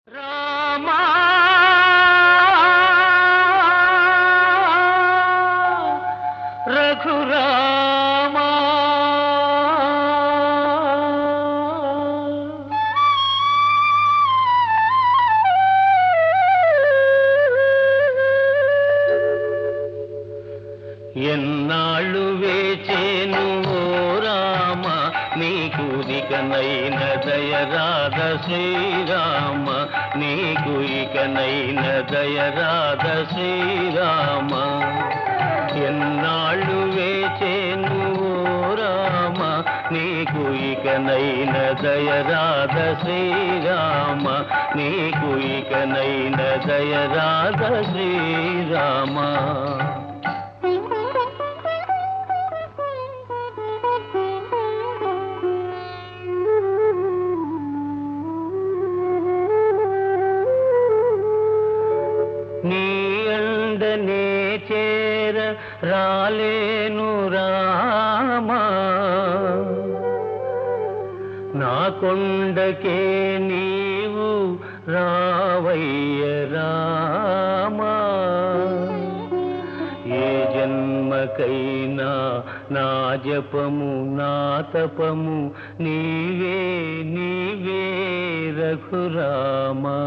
రామా రఘురామా ఎన్నాళ్ళు వేచేను ఓ రామ నీకు ఇకనైన దయరాధ శ్రీరామ నీకు ఇకనైన దయరాధ శ్రీరామ ఎన్నాళ్ళు వేచేను ఓ రామ నీకు ఇకనైన దయరాధ శ్రీరామ నీకు ఇకనైన దయరాధ శ్రీరామ నీ అండనే చేర రాలేను రామా నా కొండకే నీవు రావయ్య రామా ఏ జన్మకైనా నా జపము నా తపము నీవే నీవే రఘురామా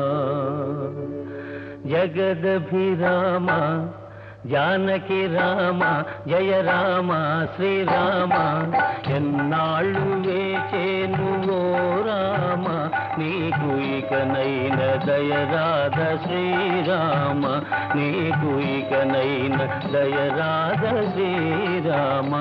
జగదభిరామ జానకి రామ జయ రామ శ్రీరామ ఎన్నాళ్ళు వేచేను ఓ రామ నీకు ఇకనైన దయరాధ శ్రీరామ నీకు ఇకనైన దయరాధ శ్రీరామ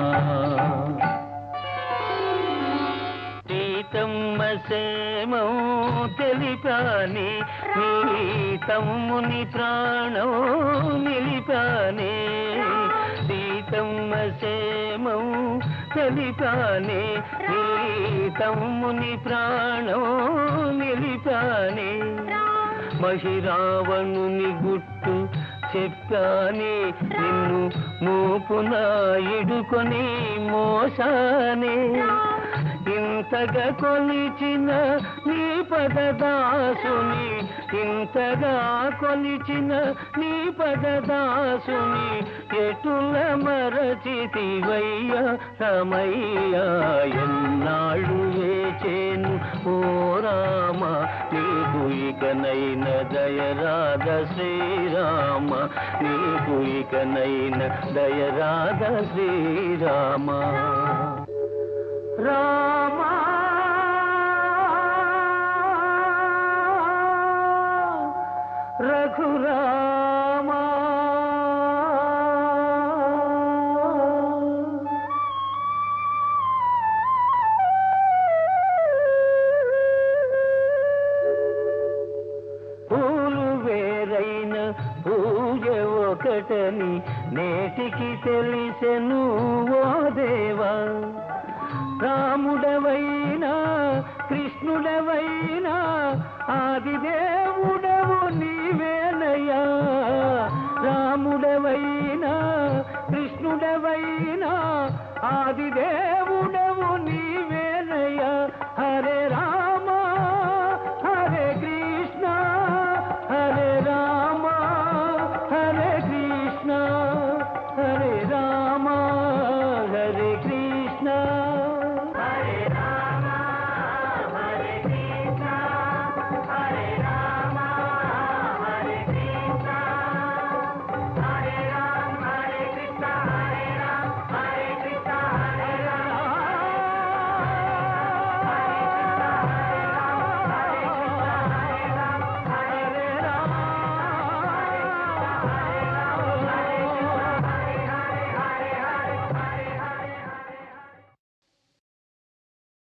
సీతమ్మ సేమం తెలిపాని నీ తమ్ముని ప్రాణం నిలిపానే సీతమ్మ సేమం తెలిపానే నీ తమ్ముని ప్రాణం నిలిపానే మహిరావణుని గుట్టు చెప్పాని నిన్ను మూపున ఇడుకొని మోసానే ఇంతగా కొలిచిన నీ పదదాసుని ఇంతగా కొలిచిన నీ పదదాసుని ఎటుల మరచితివయ్య రమయ్య ఎన్నాళ్ళు వేచేను ఓ రామ నీకు ఇకనైన దయరాధ శ్రీరామ నీకు ఇకనైన దయరాధ శ్రీరామ రామా రఘురామా పూలు వేరైన పూజ ఒకటని నేటికి తెలిసెను ఓ దేవా రాముడవైనా కృష్ణుడవైనా ఆదిదేవుడవు నీవేనయ్యా రాముడవైనా కృష్ణుడవైనా ఆదిదేవుడవు